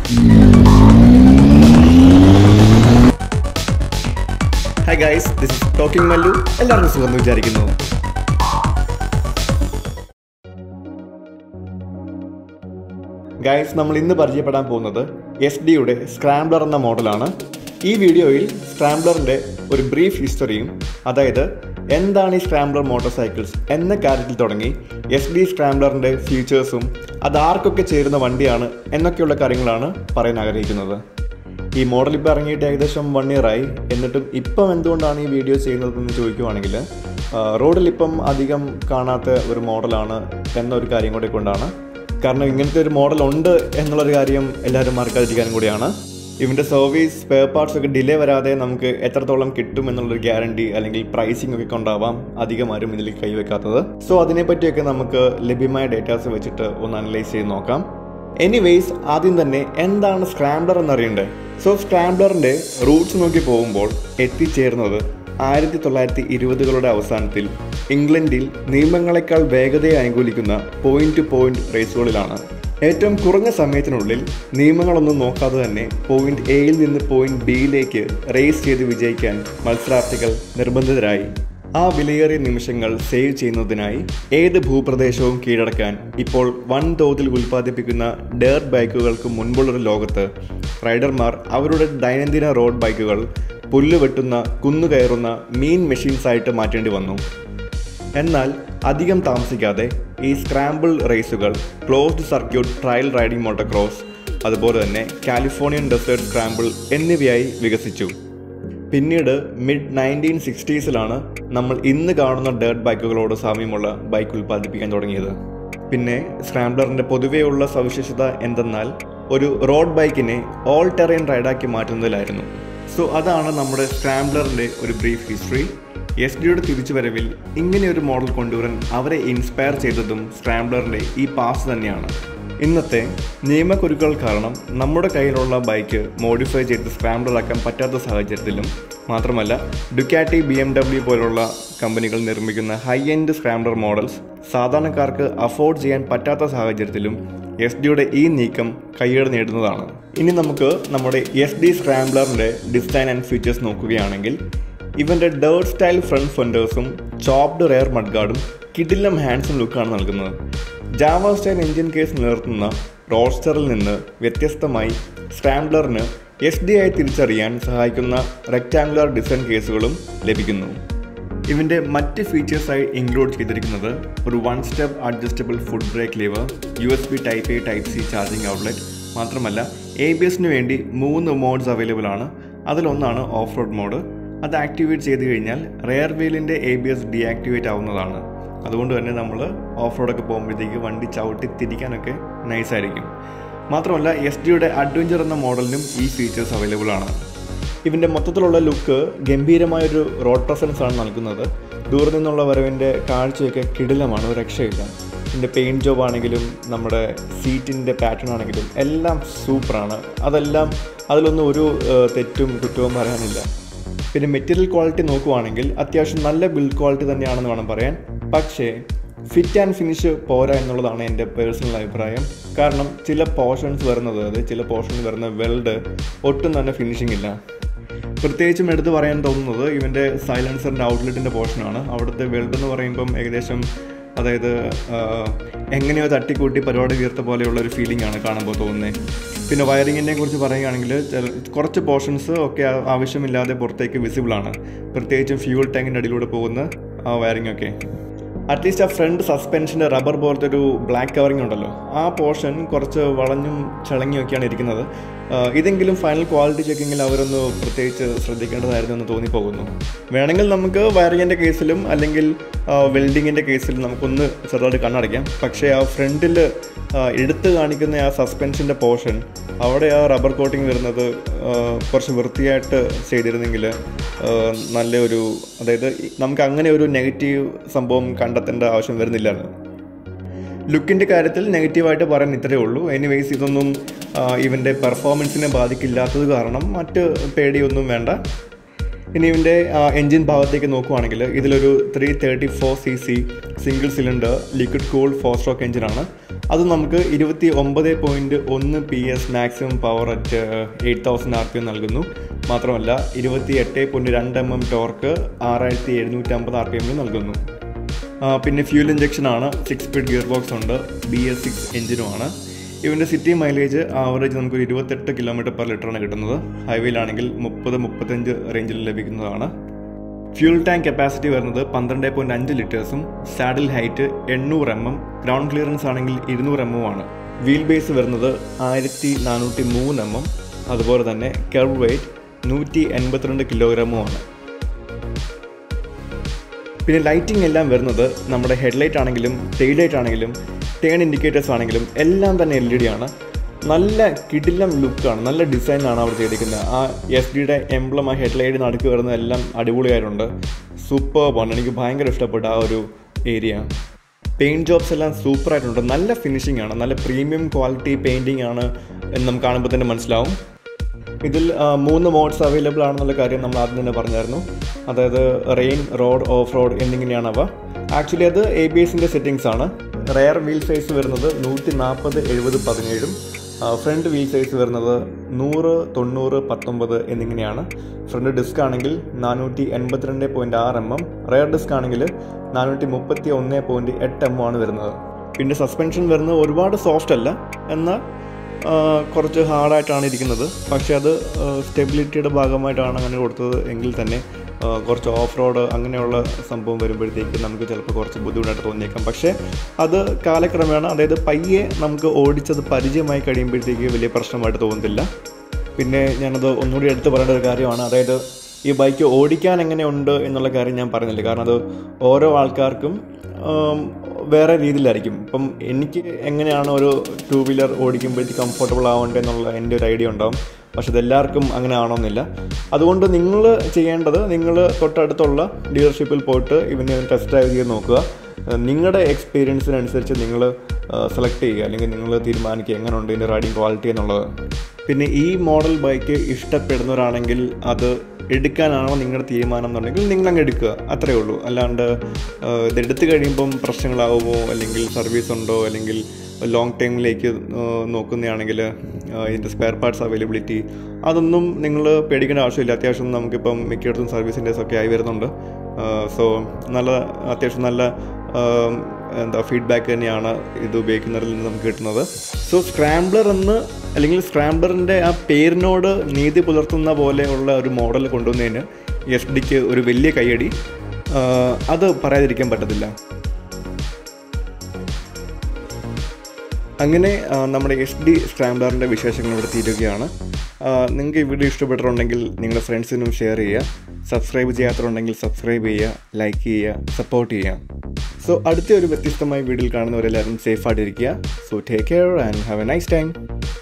hi guys this is talking Mallu എല്ലാവർക്കും സുഖം വിചാരിക്കുന്നു ഗൈസ് നമ്മൾ ഇന്ന് പരിചയപ്പെടാൻ പോകുന്നത് എസ് ഡിയുടെ സ്ക്രാംബ്ലർ എന്ന മോഡലാണ് ഈ വീഡിയോയിൽ സ്ക്രാംബ്ലറിൻ്റെ ഒരു ബ്രീഫ് ഹിസ്റ്ററിയും അതായത് എന്താണ് ഈ സ്ക്രാംബ്ലർ മോട്ടോർ സൈക്കിൾസ് എന്ന കാര്യത്തിൽ തുടങ്ങി എസ് ഡി സ്ക്രാംബ്ലറിൻ്റെ ഫീച്ചേഴ്സും അത് ആർക്കൊക്കെ ചേരുന്ന വണ്ടിയാണ് എന്നൊക്കെയുള്ള കാര്യങ്ങളാണ് പറയാൻ ആഗ്രഹിക്കുന്നത് ഈ മോഡൽ ഇപ്പോൾ ഇറങ്ങിയിട്ട് ഏകദേശം വൺ ഇയർ ആയി എന്നിട്ടും ഇപ്പം എന്തുകൊണ്ടാണ് ഈ വീഡിയോ ചെയ്യുന്നതെന്ന് ചോദിക്കുവാണെങ്കിൽ ആ, റോഡിൽ ഇപ്പം അധികം കാണാത്ത ഒരു മോഡലാണ് എന്നൊരു കാര്യം കൂടെ കൊണ്ടാണ് കാരണം ഇങ്ങനത്തെ ഒരു മോഡൽ ഉണ്ട് എന്നുള്ളൊരു കാര്യം എല്ലാവരും മറക്കാതിരിക്കാനും കൂടിയാണ് ഇവൻ്റെ സർവീസ് സ്പെയർ പാർട്സ് ഒക്കെ ഡിലേ വരാതെ നമുക്ക് എത്രത്തോളം കിട്ടും എന്നുള്ളൊരു ഗ്യാരണ്ടി അല്ലെങ്കിൽ പ്രൈസിംഗ് ഒക്കെ കൊണ്ടാവാം അധികം ആരും ഇതിൽ കൈവെക്കാത്തത് സോ അതിനെപ്പറ്റിയൊക്കെ നമുക്ക് ലഭ്യമായ ഡേറ്റാസ് വെച്ചിട്ട് ഒന്ന് അനലൈസ് ചെയ്ത് നോക്കാം എനിവേയ്സ് ആദ്യം തന്നെ എന്താണ് സ്ക്രാംബ്ലർ എന്നറിയണ്ടേ സോ സ്ക്രാംബ്ലറിന്റെ റൂട്ട്സ് നോക്കി പോകുമ്പോൾ എത്തിച്ചേർന്നത് ആയിരത്തി തൊള്ളായിരത്തി ഇരുപതുകളുടെ അവസാനത്തിൽ ഇംഗ്ലണ്ടിൽ നിയമങ്ങളെക്കാൾ വേഗതയെ അനുകൂലിക്കുന്ന പോയിന്റ് ടു പോയിന്റ് റേസുകളിലാണ് ഏറ്റവും കുറഞ്ഞ സമയത്തിനുള്ളിൽ നിയമങ്ങളൊന്നും നോക്കാതെ തന്നെ പോയിന്റ് എയിൽ നിന്ന് പോയിന്റ് ബിയിലേക്ക് റേസ് ചെയ്ത് വിജയിക്കാൻ മത്സരാർത്ഥികൾ നിർബന്ധിതരായി ആ വിലയേറിയ നിമിഷങ്ങൾ സേവ് ചെയ്യുന്നതിനായി ഏത് ഭൂപ്രദേശവും കീഴടക്കാൻ ഇപ്പോൾ വൻതോതിൽ ഉൽപ്പാദിപ്പിക്കുന്ന ഡേർട്ട് ബൈക്കുകൾക്ക് മുൻപുള്ളൊരു ലോകത്ത് റൈഡർമാർ അവരുടെ ദൈനംദിന റോഡ് ബൈക്കുകൾ പുല്ല് വെട്ടുന്ന കുന്നുകയറുന്ന മീൻ മെഷീൻസ് ആയിട്ട് മാറ്റേണ്ടി വന്നു എന്നാൽ അധികം താമസിക്കാതെ ഈ സ്ക്രാമ്പിൾ റേസുകൾ closed circuit trail riding motocross അതുപോലെ തന്നെ കാലിഫോർണിയൻ ഡെസേർട്ട് സ്ക്രാമ്പിൾ എന്നിവയായി വികസിച്ചു പിന്നീട് മിഡ് നയൻറ്റീൻ സിക്സ്റ്റീസിലാണ് നമ്മൾ ഇന്ന് കാണുന്ന ഡേർട്ട് ബൈക്കുകളോട് സാമ്യമുള്ള ബൈക്ക് ഉൽപ്പാദിപ്പിക്കാൻ തുടങ്ങിയത് പിന്നെ സ്ക്രാംബ്ലറിൻ്റെ പൊതുവെയുള്ള സവിശേഷത എന്തെന്നാൽ ഒരു റോഡ് ബൈക്കിനെ ഓൾ ടെറൈൻ റൈഡാക്കി മാറ്റുന്നതിലായിരുന്നു സോ അതാണ് നമ്മുടെ സ്ക്രാംബ്ലറിൻ്റെ ഒരു ബ്രീഫ് ഹിസ്റ്ററി എസ് ഡിയുടെ തിരിച്ചുവരവിൽ ഇങ്ങനെ ഒരു മോഡൽ കൊണ്ടുവരാൻ അവരെ ഇൻസ്പയർ ചെയ്തതും സ്ക്രാംബ്ലറിൻ്റെ ഈ പാസ് തന്നെയാണ് ഇന്നത്തെ നിയമക്കുരുക്കൾ കാരണം നമ്മുടെ കയ്യിലുള്ള ബൈക്ക് മോഡിഫൈ ചെയ്ത് സ്ക്രാംബ്ലറാക്കാൻ പറ്റാത്ത സാഹചര്യത്തിലും മാത്രമല്ല ഡുക്കാറ്റി ബി എം ഡബ്ല്യു പോലുള്ള കമ്പനികൾ നിർമ്മിക്കുന്ന ഹൈ എൻഡ് സ്ക്രാംബ്ലർ മോഡൽസ് സാധാരണക്കാർക്ക് അഫോർഡ് ചെയ്യാൻ പറ്റാത്ത സാഹചര്യത്തിലും എസ് ഡിയുടെ ഈ നീക്കം കയ്യേട് നേടുന്നതാണ് ഇനി നമുക്ക് നമ്മുടെ എസ് ഡി സ്ക്രാംബ്ലറിൻ്റെ ഡിസൈൻ ആൻഡ് ഫീച്ചേഴ്സ് നോക്കുകയാണെങ്കിൽ ഇവൻ്റെ ഡേർട്ട് സ്റ്റൈൽ ഫ്രണ്ട് ഫെൻഡേഴ്സും ചോപ്ഡ് റെയർ മഡ്ഗാർഡും കിഡിലം ഹാൻഡ്സും ലുക്കാണ് നൽകുന്നത് ജാവ സ്റ്റൈൽ എഞ്ചിൻ കേസ് നിലനിർത്തുന്ന റോഡ്സ്റ്ററിൽ നിന്ന് വ്യത്യസ്തമായി സ്ക്രാംബ്ലറിന് എസ് ഡി ആയി തിരിച്ചറിയാൻ സഹായിക്കുന്ന റെക്റ്റാങ്കുലർ ഡിസൈൻ കേസുകളും ലഭിക്കുന്നു ഇവൻ്റെ മറ്റ് ഫീച്ചേഴ്സായി ഇൻക്ലൂഡ് ചെയ്തിരിക്കുന്നത് ഒരു one step adjustable foot brake lever U S B type A type C charging outlet മാത്രമല്ല എ ബി എസിന് വേണ്ടി മൂന്ന് മോഡ്സ് അവൈലബിൾ ആണ് അതിലൊന്നാണ് ഓഫ് റോഡ് മോഡ് അത് ആക്ടിവേറ്റ് ചെയ്ത് കഴിഞ്ഞാൽ റെയർ വീലിൻ്റെ എ ബി എസ് ഡീആക്ടിവേറ്റ് ആവുന്നതാണ് അതുകൊണ്ട് തന്നെ നമ്മൾ ഓഫ് റോഡൊക്കെ പോകുമ്പോഴത്തേക്ക് വണ്ടി ചവിട്ടി തിരിക്കാനൊക്കെ നൈസായിരിക്കും മാത്രമല്ല എസ് ഡിയുടെ അഡ്വഞ്ചർ എന്ന മോഡലിനും ഈ ഫീച്ചേഴ്സ് അവൈലബിൾ ആണ് ഇവൻ്റെ മൊത്തത്തിലുള്ള ലുക്ക് ഗംഭീരമായൊരു റോഡ് പ്രസൻസ് ആണ് നൽകുന്നത് ദൂരെ നിന്നുള്ള വരവിൻ്റെ കാഴ്ചയൊക്കെ കിടിലമാണ് ഒരു രക്ഷയില്ല ഇതിൻ്റെ പെയിൻറ് ജോബ് ആണെങ്കിലും നമ്മുടെ സീറ്റിൻ്റെ പാറ്റേൺ ആണെങ്കിലും എല്ലാം സൂപ്പറാണ് അതെല്ലാം അതിലൊന്നും ഒരു ഏഹ്, തെറ്റും കുറ്റവും പറയാനില്ല പിന്നെ മെറ്റീരിയൽ ക്വാളിറ്റി നോക്കുവാണെങ്കിൽ അത്യാവശ്യം നല്ല ബിൽഡ് ക്വാളിറ്റി തന്നെയാണെന്ന് വേണം പറയാൻ പക്ഷേ ഫിറ്റ് ആൻഡ് ഫിനിഷ് പോരാ എന്നുള്ളതാണ് എൻ്റെ പേഴ്സണൽ അഭിപ്രായം കാരണം ചില പോർഷൻസ് വരുന്നത് അതായത് ചില പോർഷൻസ് വരുന്ന വെൽഡ് ഒട്ടും തന്നെ ഫിനിഷിംഗ് ഇല്ല പ്രത്യേകിച്ചും എടുത്തു പറയാൻ തോന്നുന്നത് ഇവൻ്റെ സൈലൻസറിൻ്റെ ഔട്ട്ലെറ്റിൻ്റെ പോർഷനാണ് അവിടുത്തെ വെൽഡ് എന്ന് പറയുമ്പം ഏകദേശം അതായത് ആ, എങ്ങനെയോ തട്ടിക്കൂട്ടി പരിപാടി തീർത്ത പോലെയുള്ള ഒരു ഫീലിംഗ് ആണ് കാണുമ്പോൾ തോന്നുന്നത് പിന്നെ വയറിങ്ങിനെ കുറിച്ച് പറയുകയാണെങ്കിൽ ചില- കുറച്ച് പോർഷൻസ് ഒക്കെ ആ- ആവശ്യമില്ലാതെ പുറത്തേക്ക് വിസിബിൾ ആണ് പ്രത്യേകിച്ചും ഫ്യൂൾ ടാങ്കിൻ്റെ അടിയിലൂടെ പോകുന്ന ആ വയറിംഗ് ഒക്കെ അറ്റ്ലീസ്റ്റ് ആ ഫ്രണ്ട് സസ്പെൻഷൻ്റെ റബ്ബർ പോലത്തെ ഒരു ബ്ലാക്ക് കവറിംഗ് ഉണ്ടല്ലോ ആ പോർഷൻ കുറച്ച് വളഞ്ഞും ചളങ്ങിയൊക്കെയാണ് ഇരിക്കുന്നത് ആ, ഇതെങ്കിലും ഫൈനൽ ക്വാളിറ്റി ചെക്കിങ്ങിൽ അവരൊന്ന് പ്രത്യേകിച്ച് ശ്രദ്ധിക്കേണ്ടതായിരുന്നു എന്ന് തോന്നിപ്പോകുന്നു വേണമെങ്കിൽ നമുക്ക് വയറിങ്ങിൻ്റെ കേസിലും അല്ലെങ്കിൽ വെൽഡിങ്ങിൻ്റെ കേസിലും നമുക്കൊന്ന് ചെറുതായിട്ട് കണ്ണടയ്ക്കാം പക്ഷേ ആ ഫ്രണ്ടിൽ എടുത്ത് കാണിക്കുന്ന ആ സസ്പെൻഷൻ്റെ പോർഷൻ അവിടെ ആ റബ്ബർ കോട്ടിങ് വരുന്നത് ആ, കുറച്ച് വൃത്തിയായിട്ട് ചെയ്തിരുന്നെങ്കിൽ ആ, നല്ലൊരു അതായത് ഈ- നമുക്ക് അങ്ങനെ ഒരു നെഗറ്റീവ് സംഭവം കണ്ടെത്തേണ്ട ആവശ്യം വരുന്നില്ലായിരുന്നു ലുക്കിൻ്റെ കാര്യത്തിൽ നെഗറ്റീവായിട്ട് പറയാൻ ഇത്രയേ ഉള്ളൂ എനിവേയ്സ് ഇതൊന്നും ആ, ഇവൻ്റെ പെർഫോമൻസിനെ ബാധിക്കില്ലാത്തത് കാരണം മറ്റ് പേടിയൊന്നും വേണ്ട ഇനി ഇതിൻ്റെ എൻജിൻ ഭാഗത്തേക്ക് നോക്കുവാണെങ്കിൽ ഇതിലൊരു three thirty four C C single cylinder liquid cool four stroke എഞ്ചിനാണ് അത് നമുക്ക് ഇരുപത്തി ഒമ്പത് പോയിൻറ്റ് ഒന്ന് P S maximum power at eight thousand R P M നൽകുന്നു മാത്രമല്ല ഇരുപത്തി എട്ട് പോയിൻറ്റ് രണ്ട് എം എം ടോർക്ക് ആറായിരത്തി എഴുന്നൂറ്റമ്പത് ആർ പി എമ്മിൽ നൽകുന്നു ആ, പിന്നെ ഫ്യൂൽ ഇഞ്ചക്ഷനാണ് സിക്സ് സ്പീഡ് ഗിയർ ബോക്സ് ഉണ്ട് ബി എസ് സിക്സ് എഞ്ചിനുമാണ് ഇവൻ്റെ സിറ്റി മൈലേജ് ആവറേജ് നമുക്കൊരു ഇരുപത്തെട്ട് കിലോമീറ്റർ പെർ ലിറ്ററാണ് കിട്ടുന്നത് ഹൈവേയിലാണെങ്കിൽ മുപ്പത് മുപ്പത്തഞ്ച് റേഞ്ചിൽ ലഭിക്കുന്നതാണ് ഫ്യൂൽ ടാങ്ക് കപ്പാസിറ്റി വരുന്നത് പന്ത്രണ്ട് പോയിൻറ്റ് അഞ്ച് ലിറ്റേഴ്സും സാഡിൽ ഹൈറ്റ് എണ്ണൂറ് എം എം ഗ്രൗണ്ട് ക്ലിയറൻസ് ആണെങ്കിൽ ഇരുന്നൂറ് എം എം ആണ് വീൽ ബേസ് വരുന്നത് ആയിരത്തി നാനൂറ്റി മൂന്ന് എം എം അതുപോലെ തന്നെ കെർവ് വെയ്റ്റ് നൂറ്റി എൺപത്തിരണ്ട് കിലോഗ്രാമും ആണ് പിന്നെ ലൈറ്റിംഗ് എല്ലാം വരുന്നത് നമ്മുടെ ഹെഡ്ലൈറ്റ് ആണെങ്കിലും ടെയിൽ ലൈറ്റ് ആണെങ്കിലും ടേൺ ഇൻഡിക്കേറ്റേഴ്സ് ആണെങ്കിലും എല്ലാം തന്നെ എൽ ഇ ഡി ആണ് നല്ല കിടിലം ലുക്കാണ് നല്ല ഡിസൈനാണ് അവർ ചെയ്തിരിക്കുന്നത് ആ എസ് ഡിയുടെ എംബ്ലം ആ ഹെഡ്ലൈറ്റ് നടുക്ക് വരുന്നതെല്ലാം അടിപൊളിയായിട്ടുണ്ട് സൂപ്പർബാണ് എനിക്ക് ഭയങ്കര ഇഷ്ടപ്പെട്ട ആ ഒരു ഏരിയ പെയിൻറ് ജോബ്സ് എല്ലാം സൂപ്പറായിട്ടുണ്ട് നല്ല ഫിനിഷിംഗ് ആണ് നല്ല പ്രീമിയം ക്വാളിറ്റി പെയിൻറ്റിംഗ് ആണ് എന്ന് നമുക്ക് കാണുമ്പോൾ തന്നെ മനസ്സിലാവും ഇതിൽ ആ, മൂന്ന് മോഡ്സ് അവൈലബിൾ ആണെന്നുള്ള കാര്യം നമ്മൾ ആദ്യം തന്നെ പറഞ്ഞായിരുന്നു അതായത് റെയിൻ റോഡ് ഓഫ് റോഡ് എന്നിങ്ങനെയാണ് അവ ആക്ച്വലി അത് എ ബി എസിൻ്റെ സെറ്റിങ്സ് ആണ് റെയർ വീൽ സൈസ് വരുന്നത് നൂറ്റി നാൽപ്പത് എഴുപത് പതിനേഴും ഫ്രണ്ട് വീൽ സൈസ് വരുന്നത് നൂറ് തൊണ്ണൂറ് പത്തൊമ്പത് എന്നിങ്ങനെയാണ് ഫ്രണ്ട് ഡിസ്ക് ആണെങ്കിൽ നാനൂറ്റി എൺപത്തിരണ്ട് പോയിൻറ്റ് ആറ് എം എം റെയർ ഡിസ്ക് ആണെങ്കിൽ നാനൂറ്റി മുപ്പത്തി ഒന്ന് പോയിൻറ്റ് എട്ട് എം ആണ് വരുന്നത് പിന്നെ സസ്പെൻഷൻ വരുന്നത് ഒരുപാട് സോഫ്റ്റ് അല്ല എന്നാൽ ആ, കുറച്ച് ഹാർഡായിട്ടാണ് ഇരിക്കുന്നത് പക്ഷേ അത് സ്റ്റെബിലിറ്റിയുടെ ഭാഗമായിട്ടാണ് അങ്ങനെ കൊടുത്തത് എങ്കിൽ തന്നെ ആ, കുറച്ച് ഓഫ് റോഡ് അങ്ങനെയുള്ള സംഭവം വരുമ്പോഴത്തേക്ക് നമുക്ക് ചിലപ്പോൾ കുറച്ച് ബുദ്ധിമുട്ടായിട്ട് തോന്നിയേക്കാം പക്ഷേ അത് കാലക്രമേണ അതായത് പയ്യെ നമുക്ക് ഓടിച്ചത് പരിചയമായി കഴിയുമ്പോഴത്തേക്ക് വലിയ പ്രശ്നമായിട്ട് തോന്നുന്നില്ല പിന്നെ ഞാനത് ഒന്നുകൂടി എടുത്ത് പറയേണ്ട ഒരു കാര്യമാണ് അതായത് ഈ ബൈക്ക് ഓടിക്കാൻ എങ്ങനെയുണ്ട് എന്നുള്ള കാര്യം ഞാൻ പറയുന്നില്ല കാരണം അത് ഓരോ ആൾക്കാർക്കും ആം, വേറെ രീതിയിലായിരിക്കും ഇപ്പം എനിക്ക് എങ്ങനെയാണ് ഒരു ടൂ വീലർ ഓടിക്കുമ്പോഴത്തേക്ക് കംഫർട്ടബിൾ ആവേണ്ടത് എന്നുള്ള എൻ്റെ ഒരു ഐഡിയ ഉണ്ടാവും പക്ഷെ ഇതെല്ലാവർക്കും അങ്ങനെ ആവണമെന്നില്ല അതുകൊണ്ട് നിങ്ങൾ ചെയ്യേണ്ടത് നിങ്ങൾ തൊട്ടടുത്തുള്ള ഡീലർഷിപ്പിൽ പോയിട്ട് ഇവനെ ടെസ്റ്റ് ഡ്രൈവ് ചെയ്ത് നോക്കുക നിങ്ങളുടെ എക്സ്പീരിയൻസിനനുസരിച്ച് നിങ്ങൾ സെലക്ട് ചെയ്യുക അല്ലെങ്കിൽ നിങ്ങൾ തീരുമാനിക്കുക എങ്ങനെയുണ്ട് ഇതിൻ്റെ റൈഡിങ് ക്വാളിറ്റി എന്നുള്ളത് പിന്നെ ഈ മോഡൽ ബൈക്ക് ഇഷ്ടപ്പെടുന്നവരാണെങ്കിൽ അത് എടുക്കാനാണോ നിങ്ങളുടെ തീരുമാനം എന്നുണ്ടെങ്കിൽ നിങ്ങൾ അങ്ങ് എടുക്കുക അത്രയേ ഉള്ളൂ അല്ലാണ്ട് ആ, ഇത് എടുത്തു കഴിയുമ്പം പ്രശ്നങ്ങളാവുമോ അല്ലെങ്കിൽ സർവീസ് ഉണ്ടോ അല്ലെങ്കിൽ ലോങ് ടൈമിലേക്ക് നോക്കുന്നതാണെങ്കിൽ ഇതിൻ്റെ സ്പെയർ പാർട്സ് അവൈലബിലിറ്റി അതൊന്നും നിങ്ങൾ പേടിക്കേണ്ട ആവശ്യമില്ല അത്യാവശ്യം നമുക്കിപ്പം മിക്കയിടത്തും സർവീസിൻ്റെസ് ഒക്കെ ആയി വരുന്നുണ്ട് സോ നല്ല അത്യാവശ്യം നല്ല ആം, എന്താ ഫീഡ്ബാക്ക് തന്നെയാണ് ഇത് ഉപയോഗിക്കുന്നതിൽ നിന്ന് നമുക്ക് കിട്ടുന്നത് സോ സ്ക്രാംബ്ലർ എന്ന് അല്ലെങ്കിൽ സ്ക്രാംബ്ലറിൻ്റെ ആ പേരിനോട് നീതി പുലർത്തുന്ന പോലെയുള്ള ഒരു മോഡൽ കൊണ്ടുവന്നതിന് എസ് ഡിക്ക് ഒരു വലിയ കയ്യടി ആ, അത് പറയാതിരിക്കാൻ പറ്റത്തില്ല അങ്ങനെ ആ, നമ്മുടെ എസ് ഡി സ്ക്രാംബ്ലറിൻ്റെ വിശേഷങ്ങൾ ഇവിടെ തീരുകയാണ് ആ, നിങ്ങൾക്ക് ഈ വീഡിയോ ഇഷ്ടപ്പെട്ടിട്ടുണ്ടെങ്കിൽ നിങ്ങളുടെ ഫ്രണ്ട്സിനും ഷെയർ ചെയ്യുക സബ്സ്ക്രൈബ് ചെയ്യാത്തതുണ്ടെങ്കിൽ സബ്സ്ക്രൈബ് ചെയ്യുക ലൈക്ക് ചെയ്യുക സപ്പോർട്ട് ചെയ്യുക സോ അടുത്ത ഒരു വ്യത്യസ്തമായ വീഡിയോയിൽ കാണുന്നവരെല്ലാവരും സേഫ് ആയിട്ടിരിക്കുക so take care and have a nice time